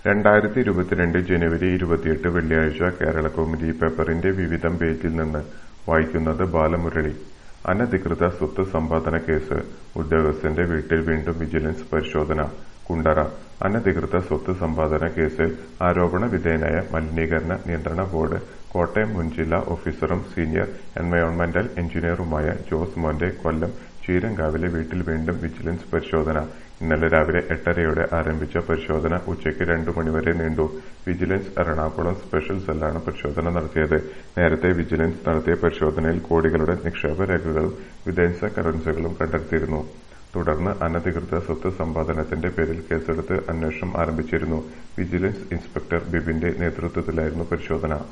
രണ്ടായിരത്തി ഇരുപത്തിരണ്ട് ജനുവരി ഇരുപത്തിയെട്ട് വെള്ളിയാഴ്ച കേരളകൗമുദി പേപ്പറിന്റെ വിവിധം പേജിൽ നിന്ന് വായിക്കുന്നത് ബാലമുരളി അനധികൃത സ്വത്ത് സമ്പാദന കേസ് ഉദ്യോഗസ്ഥന്റെ വീട്ടിൽ വീണ്ടും വിജിലൻസ് പരിശോധന കുണ്ടറ അനധികൃത സ്വത്ത് സമ്പാദന കേസിൽ ആരോപണ വിധേയനായ മലിനീകരണ നിയന്ത്രണ ബോർഡ് കോട്ടയം മുൻ ജില്ലാ ഓഫീസറും സീനിയർ എൻവയോൺമെന്റൽ എഞ്ചിനീയറുമായ ജോസ് മോന്റെ കൊല്ലം ചീരങ്കാവിലെ വീട്ടിൽ വീണ്ടും വിജിലൻസ് പരിശോധന ഇന്നലെ രാവിലെ എട്ടരയോടെ ആരംഭിച്ച പരിശോധന ഉച്ചയ്ക്ക് രണ്ടു മണിവരെ നീണ്ടു വിജിലൻസ് എറണാകുളം സ്പെഷ്യൽ സെല്ലാണ് പരിശോധന നടത്തിയത് നേരത്തെ വിജിലൻസ് നടത്തിയ പരിശോധനയിൽ കോടികളുടെ നിക്ഷേപ രേഖകളും വിദേശ കറൻസികളും കണ്ടെത്തിയിരുന്നു തുടർന്ന് അനധികൃത സ്വത്ത് സമ്പാദനത്തിന്റെ പേരിൽ കേസെടുത്ത് അന്വേഷണം ആരംഭിച്ചിരുന്നു വിജിലൻസ് ഇൻസ്പെക്ടർ ബിബിന്റെ നേതൃത്വത്തിലായിരുന്നു പരിശോധന